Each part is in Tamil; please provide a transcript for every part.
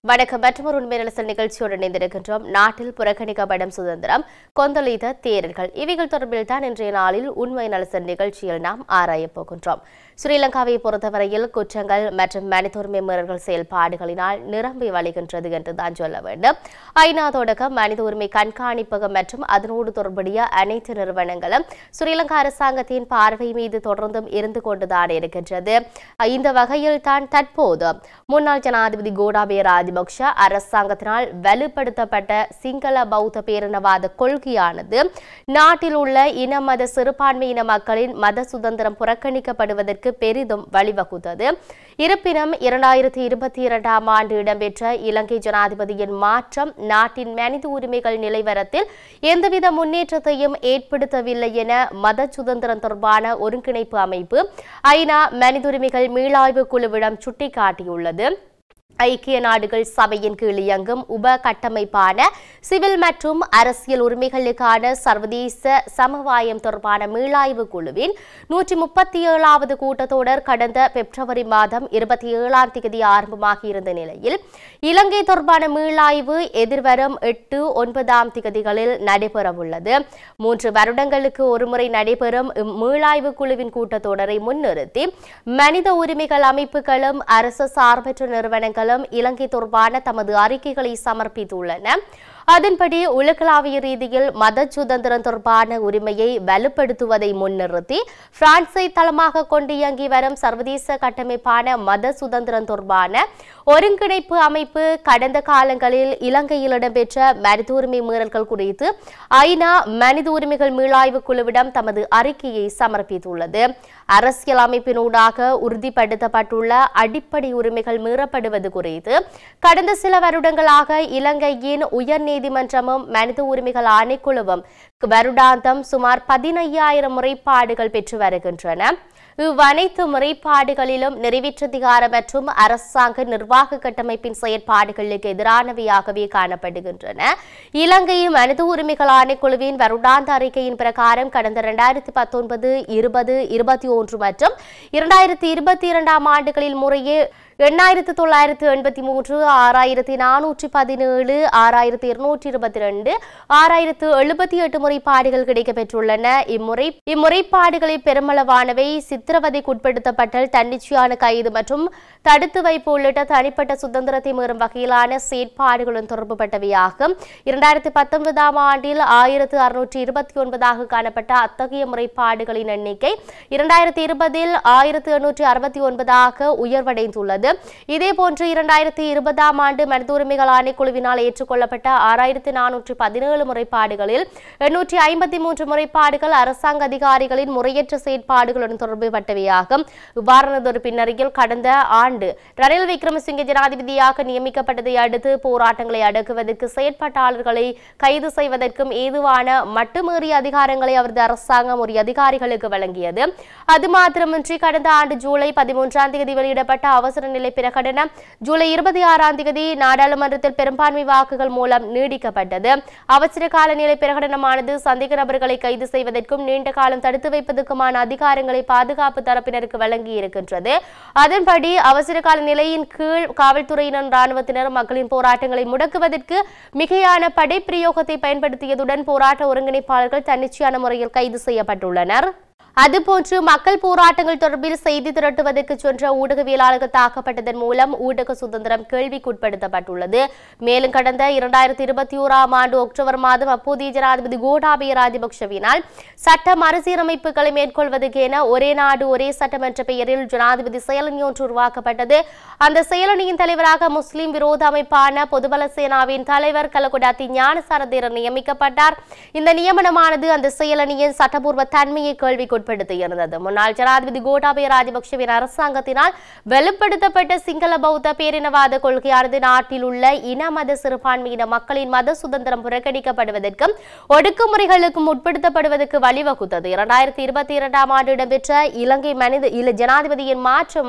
வணக்கம் மற்றொரு உண்மையிலசல் நிகழ்ச்சியோடு இணைந்திருக்கின்றோம் நாட்டில் புறக்கணிக்கப்படும் சுதந்திரம் கொந்தளித்த தேரர்கள் இவைகள் தொடர்பில் தான் இன்றைய நாளில் உண்மை நலசல் நிகழ்ச்சியில் நாம் ஆராயப் போகின்றோம் ஸ்ரீலங்காவை பொறுத்தவரையில் குற்றங்கள் மற்றும் மனித உரிமை மீறல்கள் செயல்பாடுகளினால் நிரம்பி வழிகின்றது என்று தான் சொல்ல வேண்டும் ஐநா தொடக்கம் மனித உரிமை கண்காணிப்பகம் மற்றும் அதனோடு தொடர்புடைய அனைத்து நிறுவனங்களும் ஸ்ரீலங்கா அரசாங்கத்தின் பார்வை மீது தொடர்ந்தும் இருந்து கொண்டுதான் இருக்கின்றது இந்த வகையில் தான் தற்போது முன்னாள் ஜனாதிபதி கோடாபய ராஜபக்ஷ அரசாங்கத்தினால் வலுப்படுத்தப்பட்ட சிங்கள பௌத்த பேரினவாத கொள்கையானது நாட்டில் உள்ள இன மத சிறுபான்மையின மக்களின் மத சுதந்திரம் புறக்கணிக்கப்படுவதற்கு பெரிதும் வழிவகுத்தது இருப்பினும் இரண்டாயிரத்தி இருபத்தி இரண்டாம் ஆண்டு இடம்பெற்ற இலங்கை ஜனாதிபதியின் மாற்றம் நாட்டின் மனித உரிமைகள் நிலைவரத்தில் எந்தவித முன்னேற்றத்தையும் ஏற்படுத்தவில்லை என மத சுதந்திரம் தொடர்பான ஒருங்கிணைப்பு அமைப்பு ஐநா மனித உரிமைகள் மீளாய்வு குழுவிடம் சுட்டிக்காட்டியுள்ளது ஐக்கிய நாடுகள் சபையின் கீழ் இயங்கும் உப கட்டமைப்பான சிவில் மற்றும் அரசியல் உரிமைகளுக்கான சர்வதேச சமவாயம் தொடர்பான மீளாய்வு குழுவின் நூற்றி முப்பத்தி ஏழாவது கூட்டத்தொடர் கடந்த பிப்ரவரி மாதம் இருபத்தி ஏழாம் தேதி ஆரம்பமாகி இருந்த நிலையில் இலங்கை தொடர்பான மீளாய்வு எதிர்வரும் எட்டு ஒன்பதாம் திகதிகளில் நடைபெறவுள்ளது மூன்று வருடங்களுக்கு ஒருமுறை நடைபெறும் இம்மீளாய்வு குழுவின் கூட்டத்தொடரை முன்னிறுத்தி மனித உரிமைகள் அமைப்புகளும் அரசு சார்பற்ற நிறுவனங்களும் இலங்கை தொடர்பான தமது அறிக்கைகளை சமர்ப்பித்துள்ளன அதன்படி உலகளாவிய ரீதியில் மத சுதந்திரம் தொடர்பான உரிமையை வலுப்படுத்துவதை முன்னிறுத்தி பிரான்சை தளமாக கொண்டு இயங்கி வரும் சர்வதேச கட்டமைப்பான மத சுதந்திரம் தொடர்பான ஒருங்கிணைப்பு அமைப்பு கடந்த காலங்களில் இலங்கையில் இடம்பெற்ற மனித உரிமை மீறல்கள் குறித்து ஐநா மனித உரிமைகள் மீளாய்வு குழுவிடம் தமது அறிக்கையை சமர்ப்பித்துள்ளது அரசியல் அமைப்பினூடாக உறுதிப்படுத்தப்பட்டுள்ள அடிப்படை உரிமைகள் மீறப்படுவது குறித்து கடந்த சில வருடங்களாக இலங்கையின் உயர் நீதிமன்றமும் மனித உரிமைகள் ஆணைக்குழுவும் வருடாந்தம் சுமார் பதினையாயிரம் முறைப்பாடுகள் பெற்று வருகின்றன இவ்வனைத்து முறைப்பாடுகளிலும் நிறைவேற்றதிகார மற்றும் அரசாங்க நிர்வாக கட்டமைப்பின் செயற்பாடுகளுக்கு எதிரானவையாகவே காணப்படுகின்றன இலங்கை மனித உரிமைகள் ஆணைக்குழுவின் வருடாந்த அறிக்கையின் பிரகாரம் கடந்த இரண்டாயிரத்தி பத்தொன்பது இருபது இருபத்தி ஒன்று மற்றும் இரண்டாயிரத்தி இருபத்தி இரண்டாம் ஆண்டுகளில் முறையே எண்ணாயிரத்து தொள்ளாயிரத்து எண்பத்தி மூன்று ஆறாயிரத்தி நானூற்றி பதினேழு ஆறாயிரத்தி இருநூற்றி இருபத்தி ரெண்டு ஆறாயிரத்து எழுபத்தி எட்டு முறைப்பாடுகள் கிடைக்கப்பெற்றுள்ளன இம்முறை இம்முறைப்பாடுகளை பெருமளவானவை சித்திரவதைக்குட்படுத்தப்பட்டல் தன்னிச்சையான கைது மற்றும் தடுத்து வைப்பு உள்ளிட்ட தனிப்பட்ட சுதந்திரத்தை மீறும் வகையிலான செயற்பாடுகளுடன் தொடர்புபட்டவையாகும் இரண்டாயிரத்தி பத்தொன்பதாம் ஆண்டில் ஆயிரத்து அறுநூற்றி இருபத்தி ஒன்பதாக காணப்பட்ட அத்தகைய முறைப்பாடுகளின் எண்ணிக்கை இரண்டாயிரத்தி இருபதில் ஆயிரத்து எண்ணூற்றி அறுபத்தி ஒன்பதாக உயர்வடைந்துள்ளது இதேபோன்று இரண்டாயிரத்தி இருபதாம் ஆண்டு மனித உரிமைகள் ஆணைக்குழுவினால் ஏற்றுக்கொள்ளப்பட்ட ஆறாயிரத்தி நானூற்றி பதினேழு முறைப்பாடுகளில் எண்ணூற்றி ஐம்பத்தி மூன்று முறைப்பாடுகள் அரசாங்க அதிகாரிகளின் முறையற்ற செயற்பாடுகளுடன் தொடர்புபட்டவையாகும் இவ்வாறானதொரு பின்னணியில் கடந்த ஆண்டு ரணில் விக்ரமசிங்கே ஜனாதிபதியாக நியமிக்கப்பட்டதை அடுத்து போராட்டங்களை அடக்குவதற்கு செயற்பாட்டாளர்களை கைது செய்வதற்கும் ஏதுவான மட்டுமீறிய அதிகாரங்களை அவரது அரசாங்கம் உரிய அதிகாரிகளுக்கு வழங்கியது அது மாத்திரமின்றி கடந்த ஆண்டு ஜூலை பதிமூன்றாம் தேதி வெளியிடப்பட்ட அவசர நிலை பிரகடனம் ஜூலை இருபத்தி ஆறாம் தேதி நாடாளுமன்றத்தில் பெரும்பான்மை வாக்குகள் மூலம் நீடிக்கப்பட்டது அவசர கால நிலை பிரகடனமானது சந்தேக நபர்களை கைது செய்வதற்கும் நீண்ட காலம் தடுத்து வைப்பதற்குமான அதிகாரங்களை பாதுகாப்பு தரப்பினருக்கு வழங்கி இருக்கின்றது அதன்படி அவசர கால நிலையின் கீழ் காவல்துறையினர் ராணுவத்தினர் மக்களின் போராட்டங்களை முடக்குவதற்கு மிகையான படைப்பிரயோகத்தை பயன்படுத்தியதுடன் போராட்ட ஒருங்கிணைப்பாளர்கள் தன்னிச்சையான முறையில் கைது செய்யப்பட்டுள்ளனர் அதுபோன்று மக்கள் போராட்டங்கள் தொடர்பில் செய்தி திரட்டுவதற்கு சென்ற ஊடகவியலாளர்கள் தாக்கப்பட்டதன் மூலம் ஊடக சுதந்திரம் கேள்விக்குட்படுத்தப்பட்டுள்ளது மேலும் கடந்த இரண்டாயிரத்தி இருபத்தி ஓராம் ஆண்டு அக்டோபர் மாதம் அப்போதைய ஜனாதிபதி கோட்டாபய ராஜபக்ஷவினால் சட்ட மறுசீரமைப்புகளை மேற்கொள்வதற்கு என ஒரே நாடு ஒரே சட்டம் என்ற பெயரில் ஜனாதிபதி செயலணி ஒன்று உருவாக்கப்பட்டது அந்த செயலணியின் தலைவராக முஸ்லிம் விரோத அமைப்பான பொதுபல சேனாவின் தலைவர் கலகுடாத்தி ஞானசாரதேரர் நியமிக்கப்பட்டார் இந்த நியமனமானது அந்த செயலணியின் சட்டபூர்வ தன்மையை கேள்விக்குட்படுத்தியது இருந்தது முன்னாள் ஜனாதிபதி கோட்டாபய ராஜபக்ஷவின் அரசாங்கத்தினால் வலுப்படுத்தப்பட்ட சிங்கள பௌத்த பேரினவாத கொள்கையானது நாட்டில் உள்ள இன மத சிறுபான்மையின மக்களின் மத சுதந்திரம் புறக்கணிக்கப்படுவதற்கும் ஒடுக்குமுறைகளுக்கும் உட்படுத்தப்படுவதற்கு வழிவகுத்தது இரண்டாயிரத்தி இருபத்தி இரண்டாம் ஆண்டு இடம்பெற்ற இலங்கை மனித இல ஜனாதிபதியின் மாற்றம்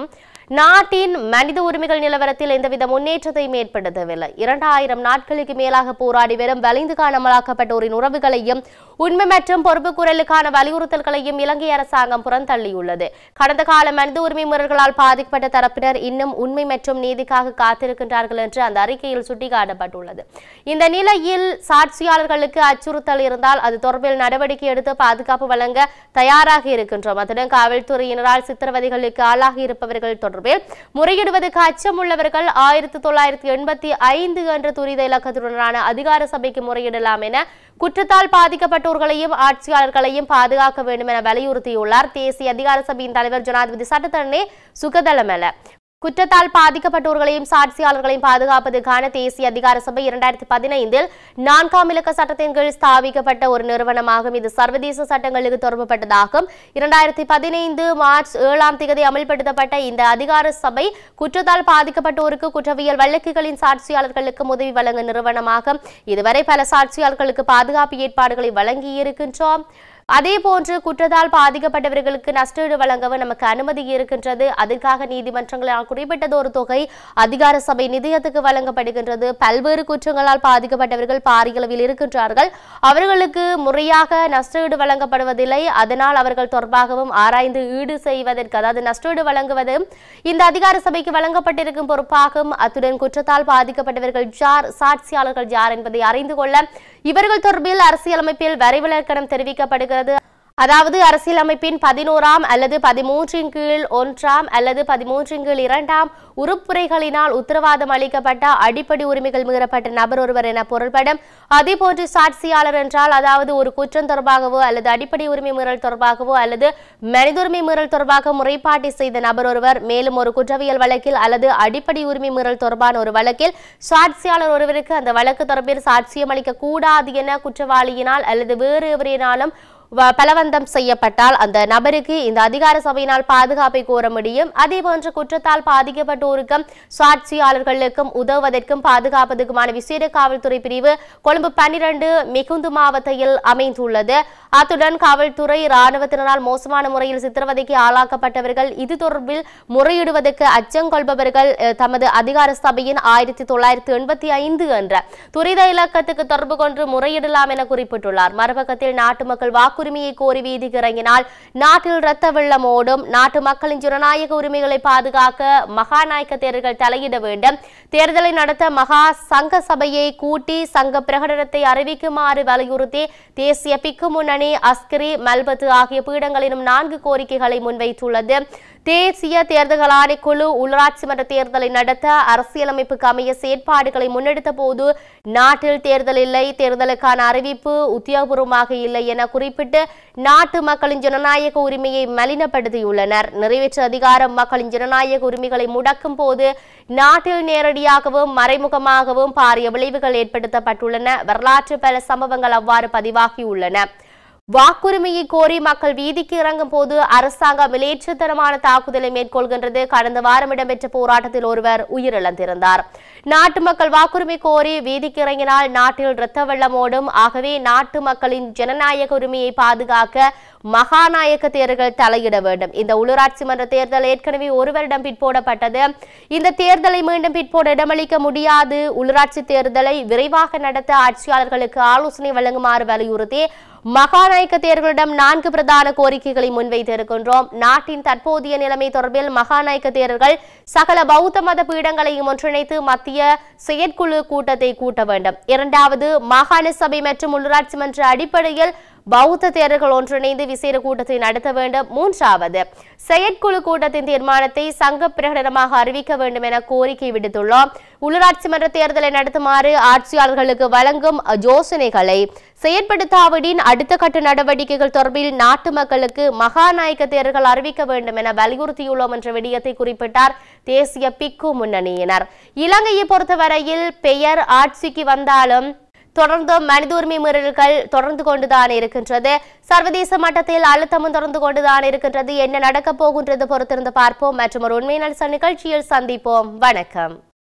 நாட்டின் மனித உரிமைகள் நிலவரத்தில் எந்தவித முன்னேற்றத்தையும் ஏற்படுத்தவில்லை இரண்டாயிரம் நாட்களுக்கு மேலாக போராடி வரும் வலிந்து காணாமலாக்கப்பட்டோரின் உறவுகளையும் உண்மை மற்றும் பொறுப்பு குரலுக்கான வலியுறுத்தல்களையும் இலங்கை அரசாங்கம் புறந்தள்ளியுள்ளது கடந்த கால மனித உரிமை முறைகளால் பாதிக்கப்பட்ட தரப்பினர் இன்னும் உண்மை மற்றும் நீதிக்காக காத்திருக்கின்றார்கள் என்று அந்த அறிக்கையில் சுட்டிக்காட்டப்பட்டுள்ளது இந்த நிலையில் சாட்சியாளர்களுக்கு அச்சுறுத்தல் இருந்தால் அது தொடர்பில் நடவடிக்கை எடுத்து பாதுகாப்பு வழங்க தயாராக இருக்கின்றோம் அத்துடன் காவல்துறையினரால் சித்திரவதைகளுக்கு ஆளாகி இருப்பவர்கள் தொடர்பில் முறையிடுவதற்கு அச்சம் உள்ளவர்கள் ஆயிரத்தி தொள்ளாயிரத்தி எண்பத்தி ஐந்து என்ற துரித இலக்கத்துடனான அதிகார சபைக்கு முறையிடலாம் என குற்றத்தால் பாதிக்கப்பட்டோர்களையும் ஆட்சியாளர்களையும் பாதுகாக்க வேண்டும் என வலியுறுத்தியுள்ளார் தேசிய அதிகார சபையின் தலைவர் ஜனாதிபதி சட்டத்தரணி சுகதலமல குற்றத்தால் பாதிக்கப்பட்டோர்களையும் சாட்சியாளர்களையும் பாதுகாப்பதற்கான தேசிய அதிகார சபை இரண்டாயிரத்தி பதினைந்தில் நான்காம் இலக்க சட்டத்தின் கீழ் ஸ்தாபிக்கப்பட்ட ஒரு நிறுவனமாகும் இது சர்வதேச சட்டங்களுக்கு தொடர்புபட்டதாகும் இரண்டாயிரத்தி பதினைந்து மார்ச் ஏழாம் தேதி அமல்படுத்தப்பட்ட இந்த அதிகார சபை குற்றத்தால் பாதிக்கப்பட்டோருக்கு குற்றவியல் வழக்குகளின் சாட்சியாளர்களுக்கு உதவி வழங்கும் நிறுவனமாகும் இதுவரை பல சாட்சியாளர்களுக்கு பாதுகாப்பு ஏற்பாடுகளை வழங்கியிருக்கின்றோம் அதே போன்று குற்றத்தால் பாதிக்கப்பட்டவர்களுக்கு நஷ்டஈடு வழங்கவும் நமக்கு அனுமதி இருக்கின்றது அதற்காக நீதிமன்றங்களால் குறிப்பிட்டது ஒரு தொகை அதிகார சபை நிதியத்துக்கு வழங்கப்படுகின்றது பல்வேறு குற்றங்களால் பாதிக்கப்பட்டவர்கள் பாரியளவில் இருக்கின்றார்கள் அவர்களுக்கு முறையாக நஷ்டஈடு வழங்கப்படுவதில்லை அதனால் அவர்கள் தொடர்பாகவும் ஆராய்ந்து ஈடு செய்வதற்கு அதாவது நஷ்டஈடு வழங்குவதும் இந்த அதிகார சபைக்கு வழங்கப்பட்டிருக்கும் பொறுப்பாகும் அத்துடன் குற்றத்தால் பாதிக்கப்பட்டவர்கள் யார் சாட்சியாளர்கள் யார் என்பதை அறிந்து கொள்ள இவர்கள் தொடர்பில் அரசியலமைப்பில் வரைவிலக்கணம் தெரிவிக்கப்படுகிறது அதாவது அரசியலமைப்பின் பதினோராம் அல்லது பதிமூன்றின் கீழ் ஒன்றாம் அல்லது பதிமூன்றின் கீழ் இரண்டாம் உறுப்புரைகளினால் உத்தரவாதம் அளிக்கப்பட்ட அடிப்படை உரிமைகள் மீறப்பட்ட நபர் ஒருவர் என பொருள்படும் அதேபோன்று சாட்சியாளர் என்றால் அதாவது ஒரு குற்றம் தொடர்பாகவோ அல்லது அடிப்படை உரிமை மீறல் தொடர்பாகவோ அல்லது மனித உரிமை மீறல் தொடர்பாக முறைப்பாட்டை செய்த நபர் ஒருவர் மேலும் ஒரு குற்றவியல் வழக்கில் அல்லது அடிப்படை உரிமை மீறல் தொடர்பான ஒரு வழக்கில் சாட்சியாளர் ஒருவருக்கு அந்த வழக்கு தொடர்பில் சாட்சியம் அளிக்க கூடாது என குற்றவாளியினால் அல்லது வேறு எவரினாலும் வ- பலவந்தம் செய்யப்பட்டால் அந்த நபருக்கு இந்த அதிகார சபையினால் பாதுகாப்பை கோர முடியும் அதே போன்று குற்றத்தால் பாதிக்கப்பட்டோருக்கும் சாட்சியாளர்களுக்கும் உதவுவதற்கும் பாதுகாப்பதற்குமான விசேட காவல்துறை பிரிவு கொழும்பு பன்னிரண்டு மிகுந்து மாவட்டத்தில் அமைந்துள்ளது அத்துடன் காவல்துறை இராணுவத்தினரால் மோசமான முறையில் சித்திரவதைக்கு ஆளாக்கப்பட்டவர்கள் இது தொடர்பில் முறையிடுவதற்கு அச்சம் கொள்பவர்கள் அஹ், தமது அதிகார சபையின் ஆயிரத்தி தொள்ளாயிரத்தி எண்பத்தி ஐந்து என்ற துரித இலக்கத்துக்கு தொடர்பு கொண்டு முறையிடலாம் என குறிப்பிட்டுள்ளார் மறுபக்கத்தில் நாட்டு மக்கள் வாக்குரிமையை கோரி வீதிக்கு இறங்கினால் நாட்டில் இரத்த வெள்ளம் ஓடும் நாட்டு மக்களின் ஜனநாயக உரிமைகளை பாதுகாக்க மகாநாயக்க தேர்தல்கள் தலையிட வேண்டும் தேர்தலை நடத்த மகா சங்க சபையை கூட்டி சங்க பிரகடனத்தை அறிவிக்குமாறு வலியுறுத்தி தேசிய பிக்கு முன்னணி அஸ்கரி மல்பத்து ஆகிய பீடங்களிலும் நான்கு கோரிக்கைகளை முன்வைத்துள்ளது தேசிய தேர்தல்கள் ஆணைக்குழு உள்ளாட்சி மன்ற தேர்தலை நடத்த அரசியலமைப்புக்கு அமைய செயற்பாடுகளை முன்னெடுத்த போது நாட்டில் தேர்தல் இல்லை தேர்தலுக்கான அறிவிப்பு உத்தியோகபூர்வமாக இல்லை என குறிப்பிட்டு நாட்டு மக்களின் ஜனநாயக உரிமையை மலினப்படுத்தியுள்ளனர் நிறைவேற்று அதிகாரம் மக்களின் ஜனநாயக உரிமைகளை முடக்கும் போது நாட்டில் நேரடியாகவும் மறைமுகமாகவும் பாரிய விளைவுகள் ஏற்படுத்தப்பட்டுள்ளன வரலாற்று பல சம்பவங்கள் அவ்வாறு பதிவாகியுள்ளன வாக்குரிமையை கோரி மக்கள் வீதிக்கு இறங்கும் போது அரசாங்கம் விளையாட்டுத்தனமான தாக்குதலை மேற்கொள்கின்றது கடந்த வாரம் இடம்பெற்ற போராட்டத்தில் ஒருவர் உயிரிழந்திருந்தார் நாட்டு மக்கள் வாக்குரிமை கோரி வீதிக்கு இறங்கினால் நாட்டில் இரத்த வெள்ளம் ஓடும் ஆகவே நாட்டு மக்களின் ஜனநாயக உரிமையை பாதுகாக்க மகாநாயக்க தேர்தல்கள் தலையிட வேண்டும் இந்த உள்ளூராட்சி மன்ற தேர்தல் ஏற்கனவே ஒரு வருடம் பிற்போடப்பட்டது இந்த தேர்தலை மீண்டும் பிற்போட இடமளிக்க முடியாது உள்ளூராட்சி தேர்தலை விரைவாக நடத்த ஆட்சியாளர்களுக்கு ஆலோசனை வழங்குமாறு வலியுறுத்தி மகாநாயக்க தேர்தலிடம் நான்கு பிரதான கோரிக்கைகளை முன்வைத்திருக்கின்றோம் நாட்டின் தற்போதைய நிலைமை தொடர்பில் மகாநாயக்க தேர்தல்கள் சகல பௌத்த மத பீடங்களையும் ஒன்றிணைத்து மத்திய செயற்குழு கூட்டத்தை கூட்ட வேண்டும் இரண்டாவது மாகாண சபை மற்றும் உள்ளூராட்சி மன்ற அடிப்படையில் பௌத்த தேரர்கள் ஒன்றிணைந்து விசேட கூட்டத்தை நடத்த வேண்டும் மூன்றாவது செயற்குழு கூட்டத்தின் தீர்மானத்தை சங்க பிரகடனமாக அறிவிக்க வேண்டும் என கோரிக்கை விடுத்துள்ளோம் உள்ளூராட்சி மன்ற தேர்தலை நடத்துமாறு ஆட்சியாளர்களுக்கு வழங்கும் யோசனைகளை செயற்படுத்தாவிடின் அடுத்த கட்ட நடவடிக்கைகள் தொடர்பில் நாட்டு மக்களுக்கு மகாநாயக்க தேர்தல்கள் அறிவிக்க வேண்டும் என வலியுறுத்தியுள்ளோம் என்ற விடயத்தை குறிப்பிட்டார் தேசிய பிக்கு முன்னணியினர் இலங்கையை பொறுத்தவரையில் பெயர் ஆட்சிக்கு வந்தாலும் தொடர்ந்து மனித உரிமை மீறல்கள் தொடர்ந்து கொண்டுதான் இருக்கின்றது சர்வதேச மட்டத்தில் அழுத்தமும் தொடர்ந்து கொண்டுதான் இருக்கின்றது என்ன நடக்கப் போகின்றது பொறுத்திருந்து பார்ப்போம் மற்றும் ஒரு உண்மை நல்ச நிகழ்ச்சியில் சந்திப்போம் வணக்கம்